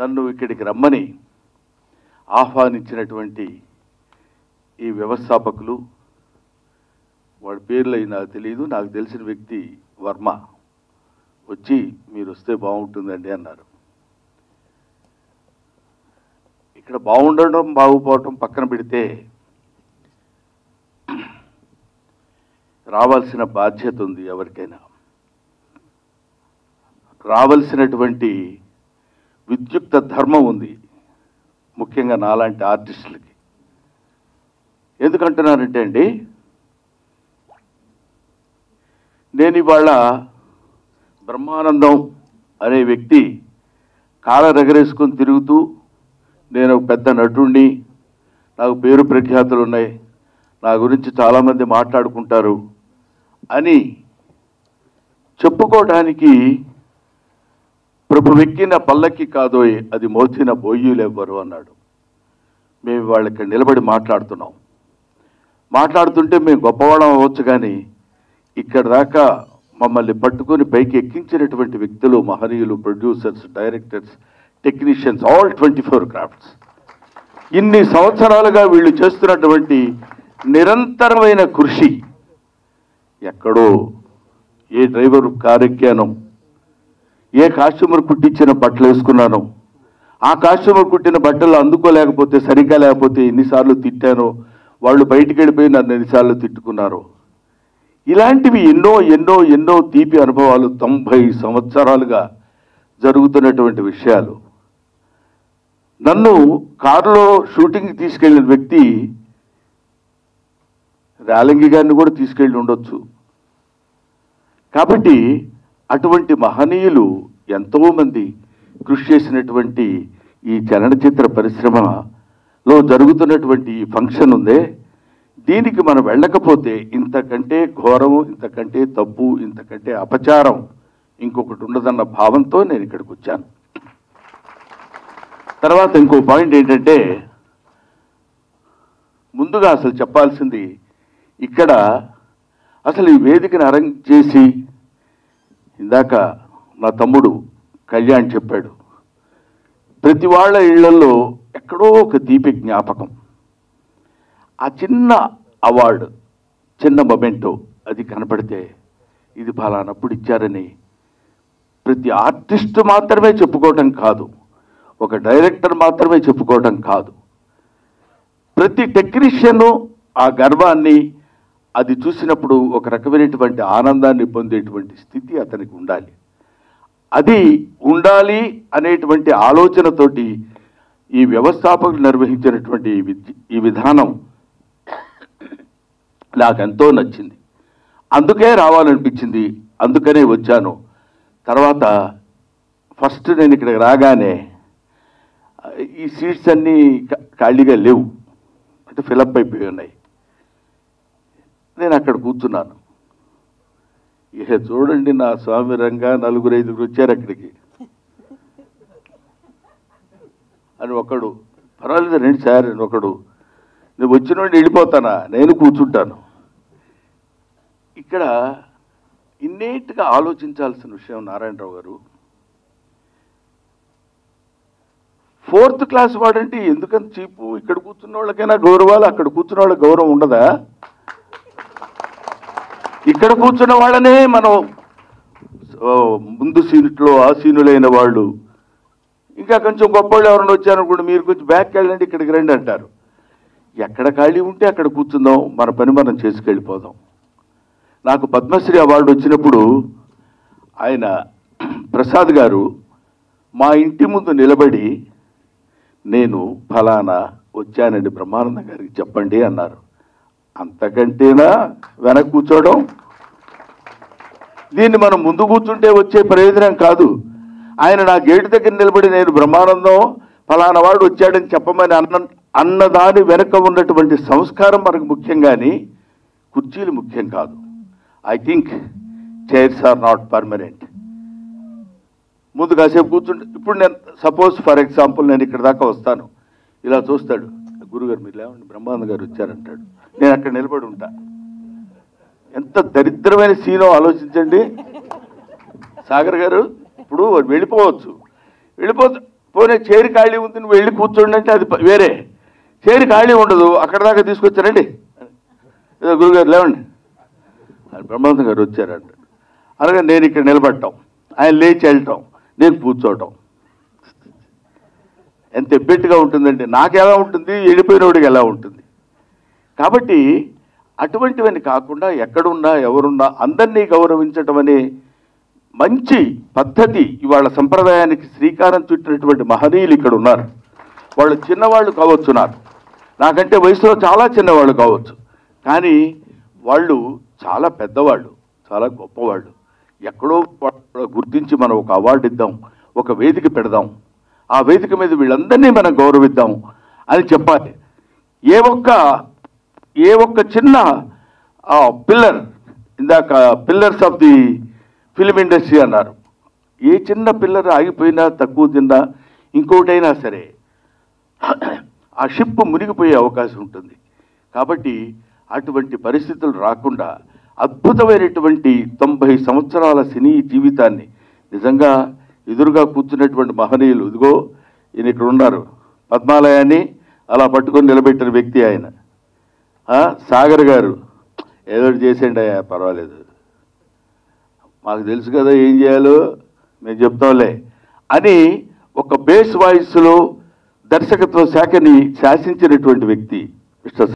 నన్ను ఇక్కడికి రమ్మని ఆహ్వానించినటువంటి ఈ వ్యవస్థాపకులు వాడి పేర్లు అయి నాకు తెలియదు నాకు తెలిసిన వ్యక్తి వర్మ వచ్చి మీరు వస్తే బాగుంటుందండి అన్నారు ఇక్కడ బాగుండడం బాగుపోవటం పక్కన పెడితే రావాల్సిన బాధ్యత ఉంది ఎవరికైనా రావాల్సినటువంటి విద్యుక్త ధర్మం ఉంది ముఖ్యంగా నాలాంటి ఆర్టిస్టులకి ఎందుకంటున్నానంటే అండి నేను ఇవాళ బ్రహ్మానందం అనే వ్యక్తి కాల రగరేసుకొని తిరుగుతూ నేను ఒక పెద్ద నటుణ్ణి నాకు పేరు ప్రఖ్యాతులు ఉన్నాయి నా గురించి చాలామంది మాట్లాడుకుంటారు అని చెప్పుకోవడానికి ప్రభు వెక్కిన పల్లకి కాదోయ్ అది మోచిన బొయ్యులెవ్వరు అన్నాడు మేము వాళ్ళకి నిలబడి మాట్లాడుతున్నాం మాట్లాడుతుంటే మేము గొప్పవాళ్ళం అవ్వచ్చు కానీ ఇక్కడ దాకా మమ్మల్ని పట్టుకొని పైకి ఎక్కించినటువంటి వ్యక్తులు మహనీయులు producers directors technicians all twenty four crafts ఇన్ని సంవత్సరాలుగా వీళ్ళు చేస్తున్నటువంటి నిరంతరమైన కృషి ఎక్కడో ఏ డ్రైవర్ కారు ఎక్కానో ఏ కాస్ట్యూమర్ కుట్టించిన బట్టలు వేసుకున్నానో ఆ కాస్ట్యూమర్ కుట్టిన బట్టలు అందుకోలేకపోతే సరిగ్గా లేకపోతే ఎన్నిసార్లు తిట్టానో వాళ్ళు బయటికి వెళ్ళిపోయి నన్ను ఎన్నిసార్లు తిట్టుకున్నారో ఇలాంటివి ఎన్నో ఎన్నో ఎన్నో తీపి అనుభవాలు తొంభై సంవత్సరాలుగా జరుగుతున్నటువంటి విషయాలు నన్ను కారులో షూటింగ్కి తీసుకెళ్ళిన వ్యక్తి రాలంగి గారిని కూడా తీసుకెళ్ళి ఉండొచ్చు కాబట్టి అటువంటి మహనీయులు ఎంతోమంది కృషి చేసినటువంటి ఈ చలనచిత్ర పరిశ్రమలో జరుగుతున్నటువంటి ఈ ఫంక్షన్ ఉందే దీనికి మనం వెళ్ళకపోతే ఇంతకంటే ఘోరము ఇంతకంటే తప్పు ఇంతకంటే అపచారం ఇంకొకటి ఉండదన్న భావంతో నేను ఇక్కడికి వచ్చాను తర్వాత ఇంకో పాయింట్ ఏంటంటే ముందుగా అసలు చెప్పాల్సింది ఇక్కడ అసలు ఈ వేదికను అరేంజ్ చేసి ఇందాక నా తమ్ముడు కళ్యాణ్ చెప్పాడు ప్రతి వాళ్ళ ఇళ్లలో ఎక్కడో ఒక తీపి జ్ఞాపకం ఆ చిన్న అవార్డు చిన్న మొమెంటో అది కనపడితే ఇది ఫలానప్పుడు ఇచ్చారని ప్రతి ఆర్టిస్ట్ మాత్రమే చెప్పుకోవటం కాదు ఒక డైరెక్టర్ మాత్రమే చెప్పుకోవటం కాదు ప్రతి టెక్నీషియను ఆ గర్వాన్ని అది చూసినప్పుడు ఒక రకమైనటువంటి ఆనందాన్ని పొందేటువంటి స్థితి అతనికి ఉండాలి అది ఉండాలి అనేటువంటి ఆలోచనతోటి ఈ వ్యవస్థాపకులు నిర్వహించినటువంటి ఈ విద్య- ఈ విధానం నాకెంతో నచ్చింది అందుకే రావాలనిపించింది అందుకనే వచ్చాను తర్వాత ఫస్ట్ నేను ఇక్కడికి రాగానే ఆ, ఈ సీట్స్ అన్నీ ఖా- ఖాళీగా లేవు అంటే ఫిలప్ అయిపోయి ఉన్నాయి నేను అక్కడ కూర్చున్నాను ఇక చూడండి నా స్వామి రంగా నలుగురు ఐదుగురు వచ్చారు అక్కడికి అని ఒకడు పర్వాలేదు రండి సార్ అని ఒకడు నువ్వు వచ్చిన వాడిని వెళ్ళిపోతానా నేను కూర్చుంటాను ఇక్కడ ఇన్నేట్గా ఆలోచించాల్సిన విషయం నారాయణరావు గారు ఫోర్త్ క్లాస్ వాడంటే ఎందుకంత చీపు ఇక్కడ కూర్చున్న వాళ్ళకైనా గౌరవాలు అక్కడ కూర్చున్న వాళ్ళకి గౌరవం ఉండదా ఇక్కడ కూర్చున్న వాళ్ళనే మనం ఓ, ముందు సీట్లో ఆసీనులైన వాళ్ళు ఇంకా కొంచెం గొప్పవాళ్ళు ఎవరైనా వచ్చారనుకోండి మీరు కొంచెం బ్యాక్ వెళ్ళండి ఇక్కడికి రండి అంటారు ఎక్కడ ఖాళీ ఉంటే అక్కడ కూర్చుందాం మన పని మనం చేసుకెళ్ళిపోదాం నాకు పద్మశ్రీ అవార్డు వచ్చినప్పుడు ఆయన ప్రసాద్ గారు మా ఇంటి ముందు నిలబడి నేను ఫలానా వచ్చానండి బ్రహ్మానందం గారికి చెప్పండి అన్నారు అంతకంటేనా వెనక కూర్చోవడం దీన్ని మనం ముందు కూర్చుంటే వచ్చే ప్రయోజనం కాదు ఆయన నా గేటు దగ్గర నిలబడి నేను బ్రహ్మానందం ఫలానా వాడు వచ్చాడని చెప్పమని అన్న అన్నదాని వెనక ఉన్నటువంటి సంస్కారం మనకు ముఖ్యం కానీ కుర్చీలు ముఖ్యం కాదు I think chairs are not permanent ముందు కాసేపు కూర్చుంటే ఇప్పుడు నేను సపోజ్ ఫర్ ఎగ్జాంపుల్ నేను ఇక్కడ దాకా వస్తాను ఇలా చూస్తాడు గురుగారు మీరు లేవండి బ్రహ్మానంద గారు వచ్చారంటాడు నేను అక్కడ నిలబడి ఉంటా ఎంత దరిద్రమైన సీనో ఆలోచించండి సాగర్ గారు ఇప్పుడు వాడు వెళ్ళిపోవచ్చు వెళ్ళిపో పోనీ చేరి ఖాళీ ఉంది నువ్వు వెళ్ళి కూర్చోండి అంటే అది ప- వేరే చేరి ఖాళీ ఉండదు అక్కడ దాకా తీసుకొచ్చారండి ఏదో గురుగారు లేవండి అని బ్రహ్మానందం గారు వచ్చారంట అలాగే నేను ఇక్కడ నిలబడటం ఆయన లేచి వెళ్ళటం నేను కూర్చోవటం ఎంత ఎబ్బెట్టుగా ఉంటుందండి నాకు ఎలా ఉంటుంది వెళ్ళిపోయినోడికి ఎలా ఉంటుంది కాబట్టి అటువంటివన్నీ కాకుండా ఎక్కడున్నా ఎవరున్నా అందరినీ గౌరవించటం అనే మంచి పద్ధతి ఇవాళ సంప్రదాయానికి శ్రీకారం చుట్టినటువంటి మహనీయులు ఇక్కడ ఉన్నారు వాళ్ళు చిన్నవాళ్ళు కావచ్చు నాకు నాకంటే వయసులో చాలా చిన్నవాళ్ళు కావచ్చు కానీ వాళ్ళు చాలా పెద్దవాళ్ళు చాలా గొప్పవాళ్ళు ఎక్కడో వాళ్ళ గుర్తించి మనం ఒక అవార్డు ఇద్దాం ఒక వేదిక పెడదాం ఆ వేదిక మీద వీళ్ళందరినీ మనం గౌరవిద్దాం అని చెప్పాలి ఏ ఒక్క ఏ ఒక్క చిన్న పిల్లర్ ఇందాక pillars of the film industry అన్నారు ఏ చిన్న పిల్లర్ ఆగిపోయినా తక్కువ తిన్నా ఇంకోటైనా సరే ఆ షిప్ మునిగిపోయే అవకాశం ఉంటుంది కాబట్టి అటువంటి పరిస్థితులు రాకుండా అద్భుతమైనటువంటి తొంభై సంవత్సరాల సినీ జీవితాన్ని నిజంగా ఎదురుగా కూర్చున్నటువంటి మహనీయులు ఇదిగో ఈయన ఇక్కడ ఉన్నారు పద్మాలయాన్ని అలా పట్టుకొని నిలబెట్టిన వ్యక్తి ఆయన ఆ, సాగర్ గారు ఏదో ఒకటి చేసేయండి అయ్యా పర్వాలేదు మాకు తెలుసు కదా ఏం చేయాలో మేము చెప్తాంలే అని ఒక బేస్ వాయిస్లో దర్శకత్వ శాఖని శాసించినటువంటి వ్యక్తి మిస్టర్